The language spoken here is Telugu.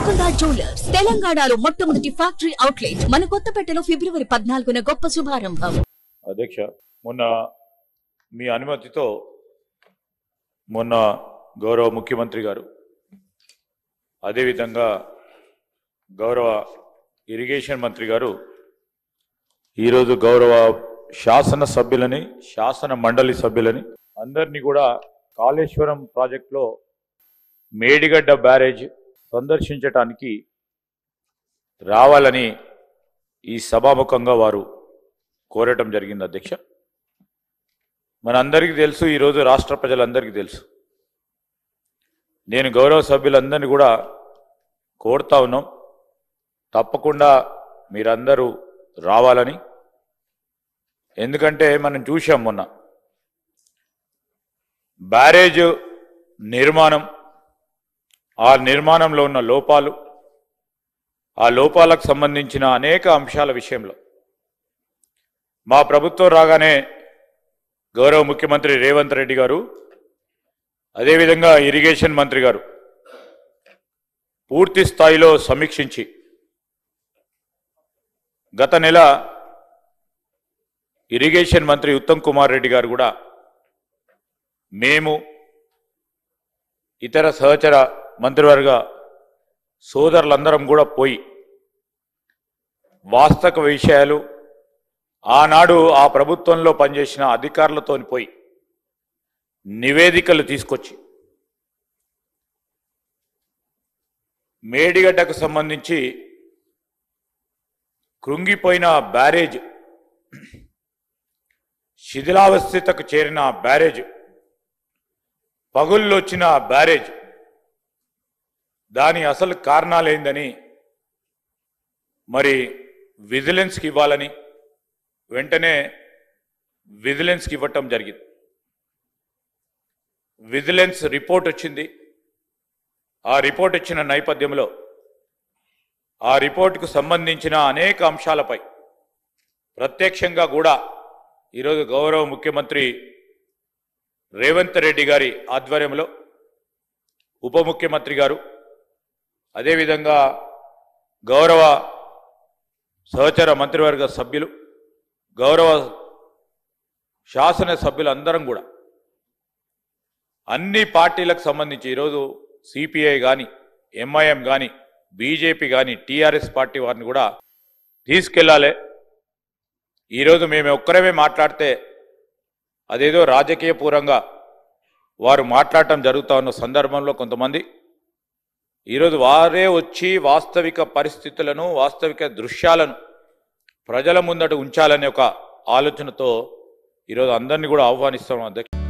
ముకుందా జ్యువెలర్స్ తెలంగాణలో మొట్టమొదటి ఫ్యాక్టరీ అవుట్లెట్ మన కొత్తపేటలో ఫిబ్రవరి పద్నాలుగున గొప్ప శుభారంభం అధ్యక్ష మొన్న మీ అనుమతితో మొన్న గౌరవ ముఖ్యమంత్రి గారు అదేవిధంగా గౌరవ ఇరిగేషన్ మంత్రి గారు ఈరోజు గౌరవ శాసన సభ్యులని శాసన మండలి సభ్యులని అందరినీ కూడా కాళేశ్వరం ప్రాజెక్టులో మేడిగడ్డ బ్యారేజ్ సందర్శించటానికి రావాలని ఈ సభాముఖంగా వారు కోరటం జరిగింది అధ్యక్ష మనందరికీ తెలుసు ఈరోజు రాష్ట్ర ప్రజలందరికీ తెలుసు నేను గౌరవ సభ్యులందరినీ కూడా కోరుతా ఉన్నాం తప్పకుండా మీరందరూ రావాలని ఎందుకంటే మనం చూసాం మొన్న బ్యారేజ్ నిర్మాణం ఆ నిర్మాణంలో ఉన్న లోపాలు ఆ లోపాలకు సంబంధించిన అనేక అంశాల విషయంలో మా ప్రభుత్వం రాగానే గౌరవ ముఖ్యమంత్రి రేవంత్ రెడ్డి గారు అదేవిధంగా ఇరిగేషన్ మంత్రి గారు పూర్తి స్థాయిలో సమీక్షించి గత నెల ఇరిగేషన్ మంత్రి ఉత్తమ్ కుమార్ రెడ్డి గారు కూడా మేము ఇతర సహచర మంత్రివర్గ సోదరులందరం కూడా పోయి వాస్తవ విషయాలు ఆనాడు ఆ ప్రభుత్వంలో పనిచేసిన అధికారులతో పోయి నివేదికలు తీసుకొచ్చి మేడిగడ్డకు సంబంధించి కృంగిపోయిన బ్యారేజ్ శిథిలావస్థితకు చేరిన బ్యారేజ్ పగుళ్ళు వచ్చిన బ్యారేజ్ దాని అసలు కారణాలేందని మరి విజిలెన్స్కి ఇవ్వాలని వెంటనే విజిలెన్స్కి ఇవ్వటం జరిగింది విజిలెన్స్ రిపోర్ట్ వచ్చింది ఆ రిపోర్ట్ ఇచ్చిన నేపథ్యంలో ఆ రిపోర్టుకు సంబంధించిన అనేక అంశాలపై ప్రత్యక్షంగా కూడా ఈరోజు గౌరవ ముఖ్యమంత్రి రేవంత్ రెడ్డి గారి ఆధ్వర్యంలో ఉప ముఖ్యమంత్రి గారు అదేవిధంగా గౌరవ సహచర మంత్రివర్గ సభ్యులు గౌరవ శాసన సభ్యులందరం కూడా అన్ని పార్టీలకు సంబంధించి ఈరోజు సిపిఐ కానీ ఎంఐఎం కానీ బీజేపీ కానీ టీఆర్ఎస్ పార్టీ వారిని కూడా తీసుకెళ్ళాలి ఈరోజు మేము ఒక్కరమే మాట్లాడితే అదేదో రాజకీయ పూర్వంగా వారు మాట్లాడటం జరుగుతా ఉన్న సందర్భంలో కొంతమంది ఈరోజు వారే వచ్చి వాస్తవిక పరిస్థితులను వాస్తవిక దృశ్యాలను ప్రజల ముందట ఉంచాలనే ఒక ఆలోచనతో ఈరోజు అందరినీ కూడా ఆహ్వానిస్తాం అధ్యక్ష